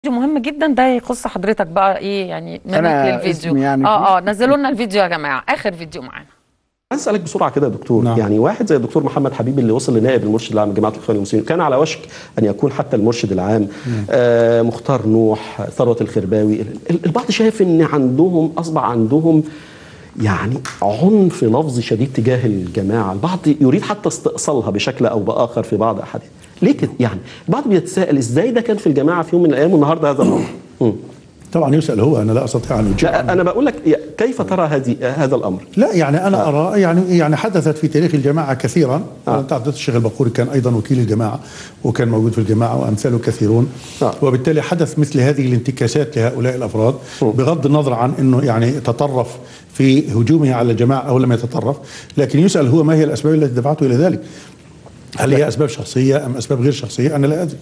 مهم جدا ده يخص حضرتك بقى ايه يعني منك أنا للفيديو اسمي يعني اه اه نزلوا لنا الفيديو يا جماعه اخر فيديو معانا عايز اسالك بسرعه كده يا دكتور نعم. يعني واحد زي الدكتور محمد حبيب اللي وصل لنائب المرشد العام لجماعه الاخوان المسلمين كان على وشك ان يكون حتى المرشد العام آه مختار نوح ثروت الخرباوي ال- ال- البعض شايف ان عندهم اصبح عندهم يعني عنف لفظي شديد تجاه الجماعه البعض يريد حتى استئصالها بشكل او باخر في بعض احاديث ليه كده يعني البعض بيتساءل ازاي ده كان في الجماعه في يوم من الايام والنهارده هذا الامر مم. طبعا يسأل هو أنا لا أستطيع أن أجيب عنه. لا انا بقول لك كيف ترى هذه هذا الامر لا يعني أنا أرى يعني يعني حدثت في تاريخ الجماعة كثيرا آه. تعرف الشيخ البقوري كان أيضا وكيل الجماعة وكان موجود في الجماعة وأمثاله كثيرون آه. وبالتالي حدث مثل هذه الانتكاسات لهؤلاء الأفراد بغض النظر عن أنه يعني تطرف في هجومه على الجماعة أو لم يتطرف لكن يسأل هو ما هي الأسباب التي دفعته إلى ذلك هل هي أسباب شخصية أم أسباب غير شخصية أنا لا أدري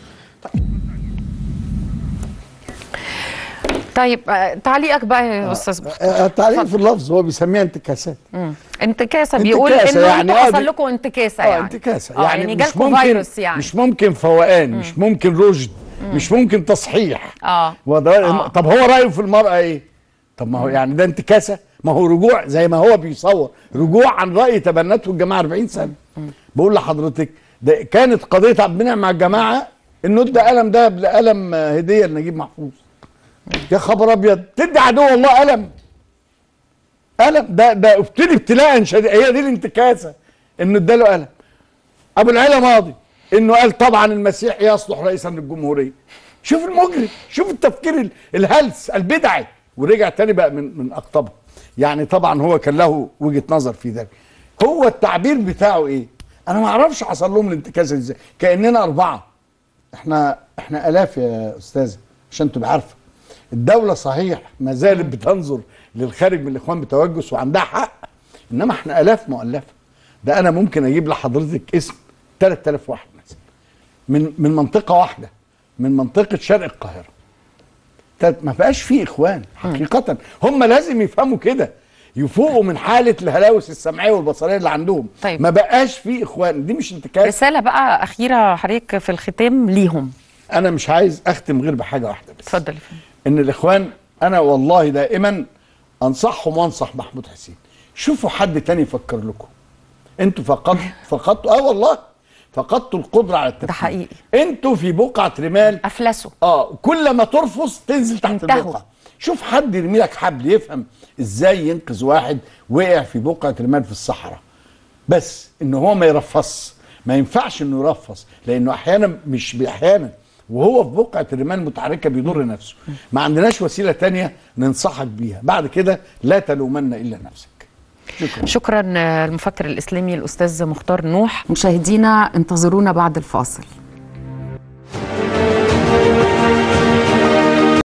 طيب آه، تعليقك بقى يا استاذ مختار التعليق في اللفظ هو بيسميها انتكاسات مم. انتكاسه بيقول انتكاسة انه يعني انتوا آه حصل دي- لكم انتكاسه اه يعني انتكاسه آه، يعني مش جالكم ممكن فيروس يعني مش ممكن فوقان مش ممكن رشد مش ممكن تصحيح اه وده آه. طب هو رايه في المراه ايه طب ما هو يعني ده انتكاسه ما هو رجوع زي ما هو بيصور رجوع عن راي تبنته الجماعه 40 سنه بقول لحضرتك ده كانت قضيه عبد المنعم مع الجماعه انه ادى قلم ده قلم آه، هديه لنجيب محفوظ يا خبر ابيض تدي عدو الله قلم قلم ده ده ابتلي ابتلاء شديد هي دي الانتكاسه انه اداله قلم ابو العلا ماضي انه قال طبعا المسيح يصلح رئيسا للجمهوريه شوف المجرم شوف التفكير ال- الهلس البدعي ورجع تاني بقى من من اقطابها يعني طبعا هو كان له وجهه نظر في ذلك هو التعبير بتاعه ايه انا ما اعرفش حصل لهم الانتكاسه ازاي كاننا اربعه احنا احنا الاف يا استاذه عشان تبقى عارفه الدوله صحيح ما زالت بتنظر للخارج من الاخوان بتوجس وعندها حق انما احنا الاف مؤلفه ده انا ممكن اجيب لحضرتك اسم 3000 واحد مثلا من من منطقه واحده من منطقه شرق القاهره تلات- ما بقاش فيه اخوان حقيقه هم لازم يفهموا كده يفوقوا من حاله الهلاوس السمعيه والبصريه اللي عندهم طيب. ما بقاش فيه اخوان دي مش انتكاسه رساله بقى اخيره حضرتك في الختام ليهم انا مش عايز اختم غير بحاجه واحده بس اتفضل يا فندم. ان الاخوان انا والله دائما انصحهم وانصح محمود حسين شوفوا حد تاني يفكر لكم انتوا فقدتوا فقدتوا اه والله فقدتوا القدره على التفكير ده حقيقي. انتوا في بقعه رمال افلسوا اه كل ما ترفض تنزل تحت انتهوا. البقعه شوف حد يرمي لك حبل يفهم ازاي ينقذ واحد وقع في بقعه رمال في الصحراء بس ان هو ما يرفص ما ينفعش انه يرفص لانه احيانا مش احيانا وهو في بقعه الرمال متحركه بيضر نفسه ما عندناش وسيله تانية ننصحك بيها بعد كده لا تلومن الا نفسك شكرا شكرا آه، المفكر الاسلامي الاستاذ مختار نوح مشاهدينا انتظرونا بعد الفاصل